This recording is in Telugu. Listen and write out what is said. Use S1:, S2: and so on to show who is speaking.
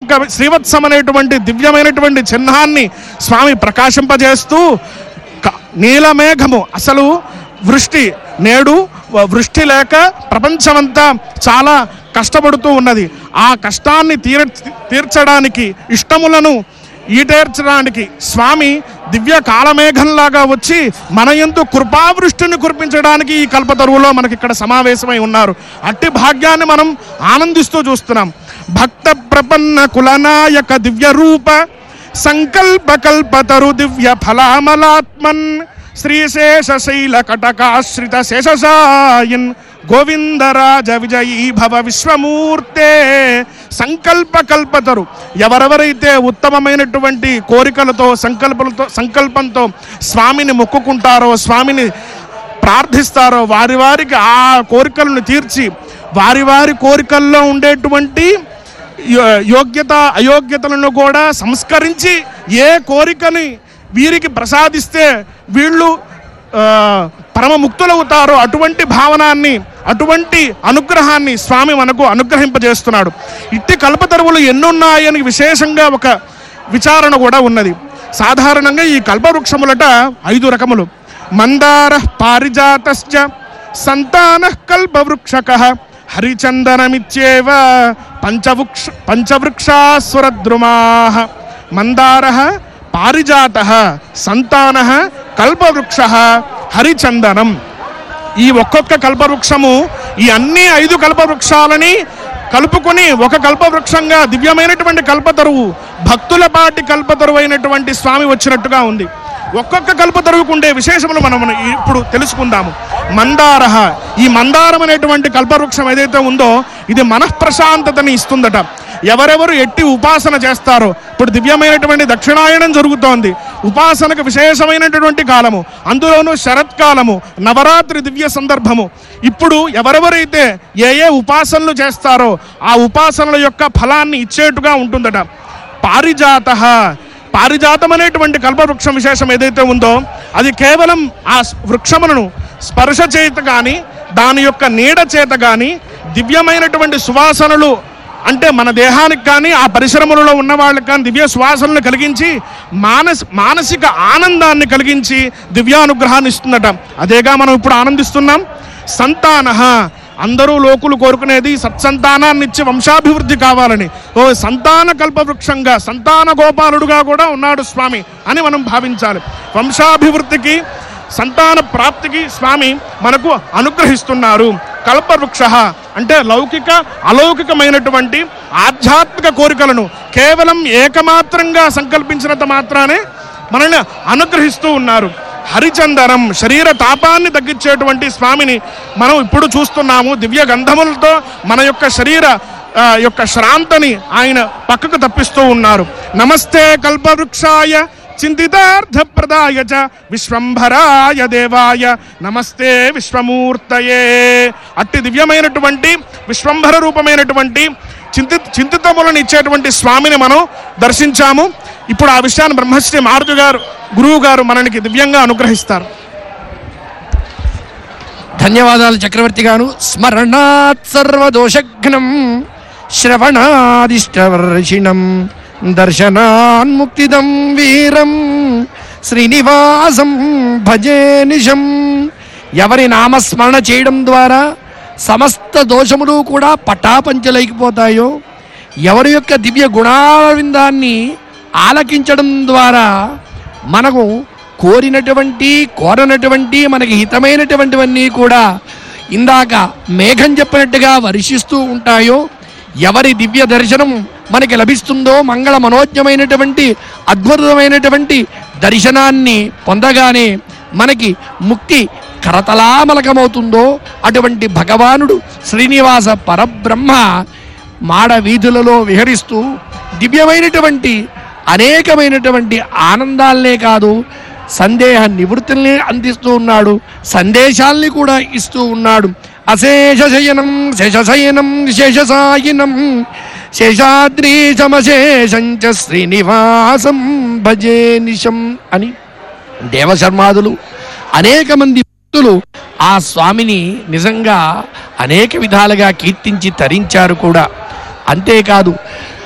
S1: శ్రీవత్స శ్రీవత్సం అనేటువంటి దివ్యమైనటువంటి చిహ్నాన్ని స్వామి ప్రకాశింపజేస్తూ క- నీలమేఘము అసలు వృష్టి నేడు వ- వృష్టి లేక ప్రపంచమంతా చాలా కష్టపడుతూ ఉన్నది ఆ కష్టాన్ని తీర తీర్చడానికి ఇష్టములను ఈటేర్చడానికి స్వామి దివ్య కాలమేఘంలాగా వచ్చి మన ఎందు కృపావృష్టిని కురిపించడానికి ఈ కల్పతరువులో మనకి ఇక్కడ సమావేశమై ఉన్నారు అట్టి భాగ్యాన్ని మనం ఆనందిస్తూ చూస్తున్నాం భక్త ప్రపన్న కులనాయక దివ్య రూప సంకల్ప కల్పతరు దివ్య ఫలామలాత్మన్ శ్రీశేష శైల కటకాశ్రిత శేషసాయన్ గోవిందరాజ విజయీ భవ విశ్వమూర్తే సంకల్ప కల్పతరు ఎవరెవరైతే ఉత్తమమైనటువంటి కోరికలతో సంకల్పలతో సంకల్పంతో స్వామిని మొక్కుకుంటారో స్వామిని ప్రార్థిస్తారో వారి వారికి ఆ కోరికలను తీర్చి వారి వారి కోరికల్లో ఉండేటువంటి యో- యోగ్యత అయోగ్యతలను కూడా సంస్కరించి ఏ కోరికని వీరికి ప్రసాదిస్తే వీళ్ళు ఆ, పరమ ముక్తులవుతారో అటువంటి భావనాన్ని అటువంటి అనుగ్రహాన్ని స్వామి మనకు అనుగ్రహింపజేస్తున్నాడు ఇట్టి కల్పతరువులు ఎన్నున్నాయని విశేషంగా ఒక విచారణ కూడా ఉన్నది సాధారణంగా ఈ కల్పవృక్షములట ఐదు రకములు మందార పారిజాతశ్చ సంతాన కల్పవృక్షక హరిచందనమిత్యేవ పంచవృక్ష పంచవృక్షాసురద్రుమా మందార పారిజాత సంతాన కల్పవృక్ష హరిచందనం ఈ ఒక్కొక్క కల్పవృక్షము ఈ అన్ని ఐదు కల్పవృక్షాలని కలుపుకొని ఒక కల్పవృక్షంగా దివ్యమైనటువంటి కల్పతరువు భక్తుల పాటి కల్పతరువు అయినటువంటి స్వామి వచ్చినట్టుగా ఉంది ఒక్కొక్క కల్పతరువుకు ఉండే విశేషములు మనం ఇప్పుడు తెలుసుకుందాము మందార ఈ మందారం అనేటువంటి కల్పవృక్షం ఏదైతే ఉందో ఇది మనఃప్రశాంతతని ఇస్తుందట ఎవరెవరు ఎట్టి ఉపాసన చేస్తారో ఇప్పుడు దివ్యమైనటువంటి దక్షిణాయనం జరుగుతోంది ఉపాసనకు విశేషమైనటువంటి కాలము అందులోనూ శరత్కాలము నవరాత్రి దివ్య సందర్భము ఇప్పుడు ఎవరెవరైతే ఏ ఏ ఉపాసనలు చేస్తారో ఆ ఉపాసనల యొక్క ఫలాన్ని ఇచ్చేట్టుగా ఉంటుందట పారిజాత పారిజాతం అనేటువంటి కల్పవృక్షం విశేషం ఏదైతే ఉందో అది కేవలం ఆ స్- వృక్షములను స్పర్శ చేత కానీ దాని యొక్క నీడ చేత కానీ దివ్యమైనటువంటి సువాసనలు అంటే మన దేహానికి కానీ ఆ పరిశ్రమలలో ఉన్న వాళ్ళకి కానీ దివ్య సువాసనలు కలిగించి మానస్ మానసిక ఆనందాన్ని కలిగించి దివ్యానుగ్రహాన్ని ఇస్తుందట అదేగా మనం ఇప్పుడు ఆనందిస్తున్నాం సంతాన అందరూ లోకులు కోరుకునేది సత్సంతానాన్ని ఇచ్చి వంశాభివృద్ధి కావాలని ఓ సంతాన కల్పవృక్షంగా సంతాన గోపాలుడుగా కూడా ఉన్నాడు స్వామి అని మనం భావించాలి వంశాభివృద్ధికి సంతాన ప్రాప్తికి స్వామి మనకు అనుగ్రహిస్తున్నారు కల్పవృక్ష అంటే లౌకిక అలౌకికమైనటువంటి ఆధ్యాత్మిక కోరికలను కేవలం ఏకమాత్రంగా సంకల్పించినంత మాత్రానే మనల్ని అనుగ్రహిస్తూ ఉన్నారు హరిచందనం శరీర తాపాన్ని తగ్గించేటువంటి స్వామిని మనం ఇప్పుడు చూస్తున్నాము దివ్య గంధములతో మన యొక్క శరీర ఆ, యొక్క శ్రాంతని ఆయన పక్కకు తప్పిస్తూ ఉన్నారు నమస్తే కల్పవృక్షాయ చింతితార్థప్రదాయ చ విశ్వంభరాయ దేవాయ నమస్తే విశ్వమూర్తయే అట్టి దివ్యమైనటువంటి విశ్వంభర రూపమైనటువంటి చింతి చింతితములను ఇచ్చేటువంటి స్వామిని మనం దర్శించాము ఇప్పుడు ఆ విషయాన్ని బ్రహ్మశ్రీ మారుతి గారు గురువు గారు మనకి దివ్యంగా అనుగ్రహిస్తారు
S2: ధన్యవాదాలు చక్రవర్తి గారు స్మరణాత్ సర్వదోషఘ్నం శ్రవణాదిష్టవర్షిణం దర్శనాన్ముక్తిదం వీరం శ్రీనివాసం భజే నిశం ఎవరి నామస్మరణ చేయడం ద్వారా సమస్త దోషములు కూడా పటాపంచలైకిపోతాయో ఎవరి యొక్క దివ్య గుణారవిందాన్ని ఆలకించడం ద్వారా మనకు కోరినటువంటి కోరనటువంటి మనకి హితమైనటువంటివన్నీ కూడా ఇందాక మేఘం చెప్పినట్టుగా వర్షిస్తూ ఉంటాయో ఎవరి దివ్య దర్శనం మనకి లభిస్తుందో మంగళ మనోజ్ఞమైనటువంటి అద్భుతమైనటువంటి దర్శనాన్ని పొందగానే మనకి ముక్తి కరతలామలకమవుతుందో అటువంటి భగవానుడు శ్రీనివాస పరబ్రహ్మ మాడ వీధులలో విహరిస్తూ దివ్యమైనటువంటి అనేకమైనటువంటి ఆనందాలనే కాదు సందేహ నివృత్తుల్ని అందిస్తూ ఉన్నాడు సందేశాల్ని కూడా ఇస్తూ ఉన్నాడు అశేష శయనం శేషశయనం శేషసాయినం శేషాద్రి సమశేషం చ శ్రీనివాసం భజే నిశం అని దేవశర్మాదులు అనేక మంది భక్తులు ఆ స్వామిని నిజంగా అనేక విధాలుగా కీర్తించి తరించారు కూడా అంతేకాదు